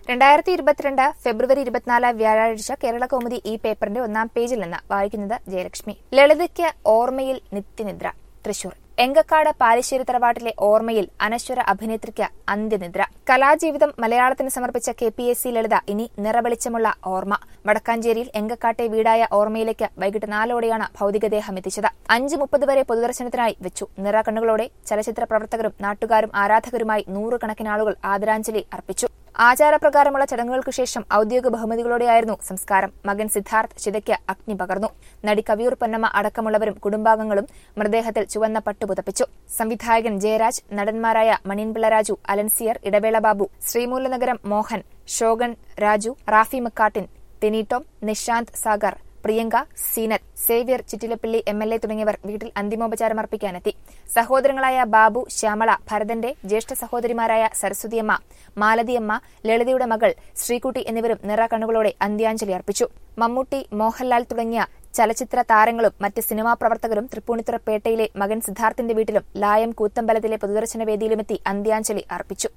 രണ്ടായിരത്തി ഇരുപത്തിരണ്ട് ഫെബ്രുവരി ഇരുപത്തിനാല് വ്യാഴാഴ്ച കേരള കൗമുദി ഈ പേപ്പറിന്റെ ഒന്നാം പേജിൽ നിന്ന് വായിക്കുന്നത് ജയലക്ഷ്മി ലളിതയ്ക്ക് ഓർമ്മയിൽ നിത്യനിദ്ര തൃശൂർ എങ്കക്കാട് പാലിശ്ശേരി തറവാട്ടിലെ ഓർമ്മയിൽ അനശ്വര അഭിനേത്രിക്ക് അന്ത്യനിദ്ര കലാജീവിതം മലയാളത്തിന് സമർപ്പിച്ച K P S C Lalitha ഇനി നിറവെളിച്ചമുള്ള ഓർമ്മ വടക്കാഞ്ചേരിയിൽ എങ്കക്കാട്ടെ വീടായ ഓർമ്മയിലേക്ക് വൈകിട്ട് നാലോടെയാണ് ഭൌതികദേഹം എത്തിച്ചത് അഞ്ച് മുപ്പത് വരെ പൊതുദർശനത്തിനായി വെച്ചു നിറകണ്ണുകളോടെ ചലച്ചിത്ര പ്രവർത്തകരും നാട്ടുകാരും ആരാധകരുമായി നൂറുകണക്കിന് ആളുകൾ ആദരാഞ്ജലി അർപ്പിച്ചു ആചാരപ്രകാരമുള്ള ചടങ്ങുകൾക്കു ശേഷം ഔദ്യോഗിക ബഹുമതികളോടെയായിരുന്നു സംസ്കാരം മകൻ സിദ്ധാർത്ഥ് ചിതയ്ക്ക് അഗ്നി പകർന്നു നടി കവിയൂർ പൊന്നമ്മ അടക്കമുള്ളവരും കുടുംബാംഗങ്ങളും മൃതദേഹത്തിൽ ചുവന്ന പട്ടു പുതപ്പിച്ചു സംവിധായകൻ Jayaraj നടന്മാരായ Maniyanpilla Raju Alencier Idavela Babu Sreemoolanagaram Mohan Shogan Raju Rafi Mecartin Tinitom Nishanth Sagar Priyanka Zeenath Xavier Chittilappilly M L A തുടങ്ങിയവർ വീട്ടിൽ അന്തിമോപചാരം അർപ്പിക്കാനെത്തി സഹോദരങ്ങളായ ബാബു ശ്യാമള ഭരതന്റെ ജ്യേഷ്ഠ സഹോദരിമാരായ സരസ്വതിയമ്മ മാലതിയമ്മ ലളിതയുടെ മകൾ ശ്രീകുട്ടി എന്നിവരും നിറകണ്ണുകളോടെ അന്ത്യാഞ്ജലി അർപ്പിച്ചു മമ്മൂട്ടി മോഹൻലാൽ തുടങ്ങിയ ചലച്ചിത്ര താരങ്ങളും മറ്റ് സിനിമാ പ്രവർത്തകരും തൃപ്പൂണിത്തുറ പേട്ടയിലെ മകൻ സിദ്ധാർത്ഥിന്റെ വീട്ടിലും ലായം കൂത്തമ്പലത്തിലെ പൊതുദർശന വേദിയിലുമെത്തി അന്ത്യാഞ്ജലി അർപ്പിച്ചു